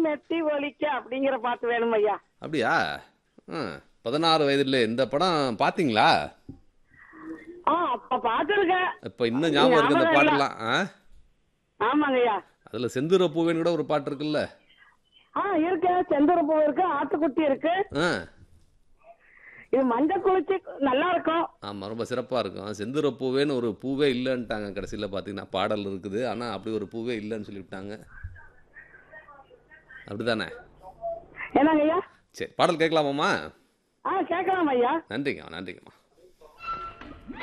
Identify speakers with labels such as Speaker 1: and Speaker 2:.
Speaker 1: மெட்டி ஒலிக்க அப்படிங்கிற பாட்டு வேணும் ஐயா
Speaker 2: அப்படியா ம் பதினாறு வயதில் இந்த படம் பார்த்தீங்களா
Speaker 1: ஆ அப்ப பாத்துருக்கேன்
Speaker 2: இப்போ இன்னும் ஞாபகம் இருக்கு இந்த
Speaker 1: ஞாபகம் இல்ல.
Speaker 2: பாட்டெல்லாம் ஆ
Speaker 1: ஆமாங்க ஐயா
Speaker 2: அதில் செந்தூர பூவேன்னு கூட ஒரு பாட்டு இருக்குல்ல
Speaker 1: ஆ இருக்கு செந்தூர பூ இருக்கு ஆட்டுக்குட்டி இருக்கு
Speaker 2: ஆ
Speaker 1: இது மஞ்சள் குளிச்சு நல்லா இருக்கும்
Speaker 2: ஆமாம் ரொம்ப சிறப்பாக இருக்கும் செந்தூர பூவேன்னு ஒரு பூவே இல்லைன்ட்டாங்க கடைசியில் பார்த்தீங்கன்னா பாடல் இருக்குது ஆனால் அப்படி ஒரு பூவே இல்லைன்னு சொல்லிவிட்டாங்க அப்படிதானே
Speaker 1: என்னங்க ஐயா
Speaker 2: சரி பாடல் கேட்கலாமாம்மா
Speaker 1: ஆ கேட்கலாம் ஐயா
Speaker 2: நன்றிங்க நன்றிங்கம்மா